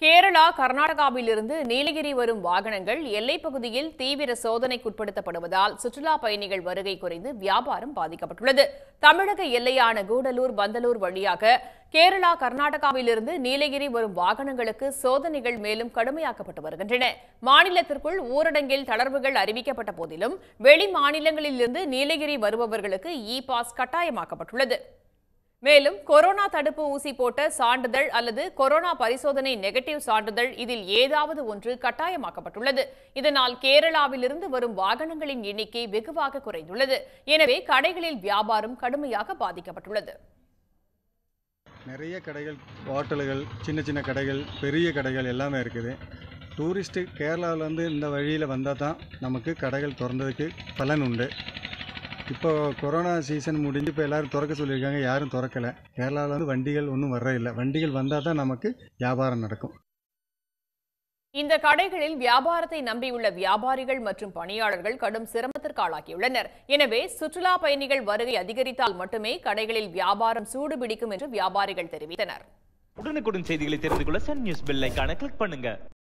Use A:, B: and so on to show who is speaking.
A: கேரளா கர்நாடகாவிலிருந்து நீலகிரி வரும் வாகனங்கள் எல்லைப் பகுதியில் தீவிர சோதனைக்குட்படுத்தப்படுவதால் சுற்றுலா பயணிகள் வருகை குறைந்து வியாபாரம் பாதிக்கப்பட்டுள்ளது தமிழக எல்லையான கூடலூர் பந்தலூர் வழியாக கேரளா கர்நாடகாவிலிருந்து நீலகிரி வரும் வாகனங்களுக்கு சோதனைகள் மேலும் கடுமையாக்கப்பட்டு வருகின்றன மாநிலத்திற்குள் ஊரடங்கில் தளர்வுகள் அறிவிக்கப்பட்ட போதிலும் வெளி மாநிலங்களிலிருந்து நீலகிரி வருபவர்களுக்கு இ பாஸ் கட்டாயமாக்கப்பட்டுள்ளது மேலும் கொரோனா தடுப்பு ஊசி போட்ட சான்றிதழ் அல்லது கொரோனா பரிசோதனை நெகட்டிவ் சான்றிதழ் இதில் ஏதாவது ஒன்று கட்டாயமாக்கப்பட்டுள்ளது இதனால் கேரளாவிலிருந்து வரும் வாகனங்களின் எண்ணிக்கை வெகுவாக குறைந்துள்ளது எனவே கடைகளில் வியாபாரம் கடுமையாக பாதிக்கப்பட்டுள்ளது
B: நிறைய கடைகள் ஹோட்டல்கள் சின்ன சின்ன கடைகள் பெரிய கடைகள் எல்லாமே இருக்குது டூரிஸ்ட்டு கேரளாவிலேருந்து இந்த வழியில் வந்தால் தான் நமக்கு கடைகள் திறந்ததுக்கு பலன் உண்டு இப்போ கொரோனா சீசன் முடிஞ்சு இப்போ எல்லோரும் திறக்க சொல்லியிருக்காங்க யாரும் திறக்கலை கேரளாவில் வந்து வண்டிகள் ஒன்றும் வர்ற இல்லை வண்டிகள் வந்தால் தான் நமக்கு வியாபாரம் நடக்கும்
A: இந்த கடைகளில் வியாபாரத்தை நம்பியுள்ள வியாபாரிகள் மற்றும் பணியாளர்கள் கடும் சிரமத்திற்கு ஆளாகியுள்ளனர் எனவே சுற்றுலா பயணிகள் வருகை அதிகரித்தால் மட்டுமே கடைகளில் வியாபாரம் சூடுபிடிக்கும் என்று வியாபாரிகள் தெரிவித்தனர்
C: உடனுக்குடன் செய்திகளை தெரிந்து கொள்ள சன் நியூஸ் பெல் ஐகானை கிளிக் பண்ணுங்க